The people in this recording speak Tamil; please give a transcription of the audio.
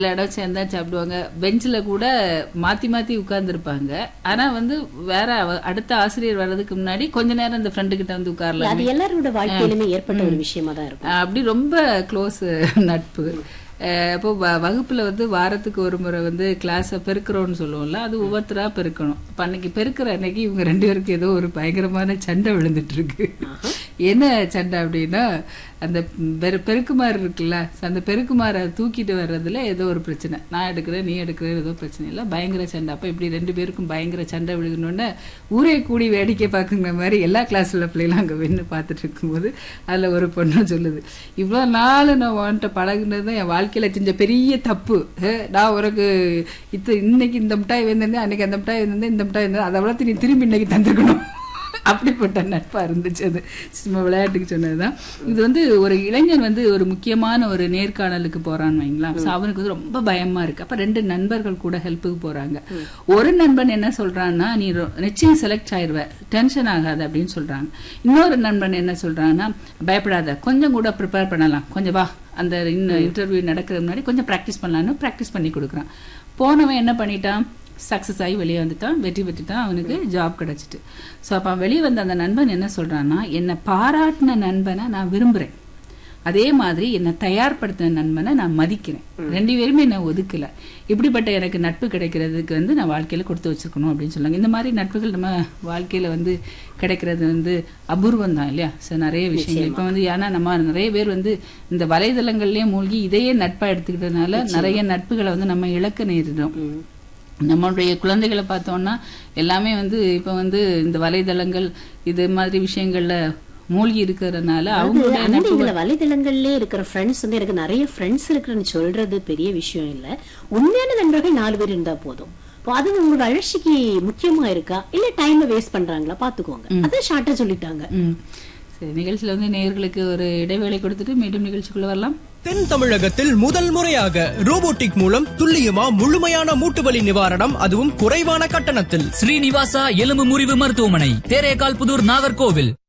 சில இடம் சேர்ந்தா சாப்பிடுவாங்க பெஞ்சில் கூட மாத்தி மாத்தி உட்கார்ந்துருப்பாங்க ஆனா வந்து வேற அவ- அடுத்த ஆசிரியர் வர்றதுக்கு முன்னாடி கொஞ்ச நேரம் இந்த ஃப்ரெண்டு கிட்ட வந்து உட்காரலாம் அது எல்லாரோட வாழ்க்கையிலுமே ஏற்பட்ட ஒரு விஷயமா தான் இருக்கும் அப்படி ரொம்ப க்ளோஸ் நட்பு அஹ் அப்போ வ- வகுப்புல வந்து வாரத்துக்கு ஒரு முறை வந்து கிளாஸை பெருக்கிறோம்னு சொல்லுவோம்ல அது ஒவ்வொருத்தரா பெருக்கணும் அப்ப அன்னைக்கு பெருக்கிற அன்னைக்கு இவங்க ரெண்டு பேருக்கு ஏதோ ஒரு பயங்கரமான சண்டை விழுந்துட்டு இருக்கு என்ன சண்டை அப்படின்னா அந்த பெரு பெருக்குமாறு இருக்குல்ல அந்த பெருக்குமாரை தூக்கிட்டு வர்றதுல ஏதோ ஒரு பிரச்சனை நான் எடுக்கிறேன் நீ எடுக்கிறேன் ஏதோ பிரச்சனை இல்லை பயங்கர சண்டை அப்ப இப்படி ரெண்டு பேருக்கும் பயங்கர சண்டை விழுகணுன்னு ஊரே கூடி வேடிக்கை பார்க்குற மாதிரி எல்லா கிளாஸ்ல பிள்ளைகளும் அங்க வென்று பார்த்துட்டு இருக்கும்போது அதுல ஒரு பொண்ணு சொல்லுது இவ்வளோ நாள் நான் உன்கிட்ட பழகுனது என் வாழ்க்கையில செஞ்ச பெரிய தப்பு அஹ் நான் உனக்கு இத்த இன்னைக்கு இந்த மிட்டாய் வந்திருந்தேன் அன்னைக்கு அந்த மிட்டாய் வந்திருந்தேன் இந்த மிட்டாய் இருந்தேன் அதை வளர்த்து நீ திரும்பி இன்னைக்கு தந்துக்கணும் அப்படிப்பட்ட நட்பா இருந்துச்சு அது சும்மா விளையாட்டுக்கு சொன்னதுதான் இது வந்து ஒரு இளைஞன் வந்து ஒரு முக்கியமான ஒரு நேர்காணலுக்கு போறான்னு வைங்களா So அவனுக்கு வந்து ரொம்ப பயமா இருக்கு அப்ப ரெண்டு நண்பர்கள் கூட ஹெல்ப்புக்கு போறாங்க ஒரு நண்பன் என்ன சொல்றான்னா நீ ரொ- நிச்சயம் செலக்ட் ஆயிருவ டென்ஷன் ஆகாத அப்படின்னு சொல்றாங்க இன்னொரு நண்பன் என்ன சொல்றான்னா பயப்படாத கொஞ்சம் கூட ப்ரிப்பேர் பண்ணலாம் கொஞ்சம் வா அந்த இன்டர்வியூ நடக்கிறது முன்னாடி கொஞ்சம் ப்ராக்டிஸ் பண்ணலாம்னு ப்ராக்டிஸ் பண்ணி கொடுக்குறான் போனவன் என்ன பண்ணிட்டான் சக்ஸஸ் ஆகி வெளியே வந்துட்டான் வெற்றி பெற்றுட்டான் அவனுக்கு ஜாப் கிடைச்சிட்டு ஸோ அப்போ அவன் வெளியே வந்த அந்த நண்பன் என்ன சொல்றான்னா என்னை பாராட்டின நண்பனை நான் விரும்புறேன் அதே மாதிரி என்னை தயார்படுத்தின நண்பனை நான் மதிக்கிறேன் ரெண்டு பேருமே என்ன ஒதுக்கல இப்படிப்பட்ட எனக்கு நட்பு கிடைக்கிறதுக்கு வந்து நான் வாழ்க்கையில கொடுத்து வச்சிருக்கணும் அப்படின்னு சொல்லுவாங்க இந்த மாதிரி நட்புகள் நம்ம வாழ்க்கையில வந்து கிடைக்கிறது வந்து அபூர்வம் தான் இல்லையா ஸோ நிறைய விஷயங்கள் இப்போ வந்து ஏன்னா நம்ம நிறைய பேர் வந்து இந்த வலைதளங்கள்லயே மூழ்கி இதையே நட்பா எடுத்துக்கிட்டதுனால நிறைய நட்புகளை வந்து நம்ம இழக்க நேரிடும் நம்மளுடைய குழந்தைகளை பார்த்தோம்னா எல்லாமே வந்து இப்ப வந்து இந்த வலைதளங்கள் இது மாதிரி விஷயங்கள்ல மூழ்கி இருக்கிறதுனால அவங்களுடைய அந்த நட்பு இதுல வலைதளங்கள்ல இருக்கிற ஃப்ரெண்ட்ஸ் வந்து எனக்கு நிறைய ஃப்ரெண்ட்ஸ் இருக்கிறன்னு சொல்றது பெரிய விஷயம் இல்ல உண்மையான நண்பர்கள் நாலு பேர் இருந்தா போதும் இப்போ அது உங்களோட வளர்ச்சிக்கு முக்கியமா இருக்கா இல்ல டைம் வேஸ்ட் பண்றாங்களா பாத்துக்கோங்க அதான் ஷார்ட்டா சொல்லிட்டாங்க ம். சரி நிகழ்ச்சியில வந்து நேயர்களுக்கு ஒரு இடைவேளை கொடுத்துட்டு மீண்டும் நிகழ்ச்சிக்குள்ள வரலாம் தென் தமிழகத்தில் முதல் முறையாக ரோபோட்டிக் மூலம் துல்லியமா முழுமையான மூட்டு வலி நிவாரணம் அதுவும் குறைவான கட்டணத்தில் ஸ்ரீனிவாசா எலும்பு முறிவு மருத்துவமனை தேரேகால் புதூர் நாகர்கோவில்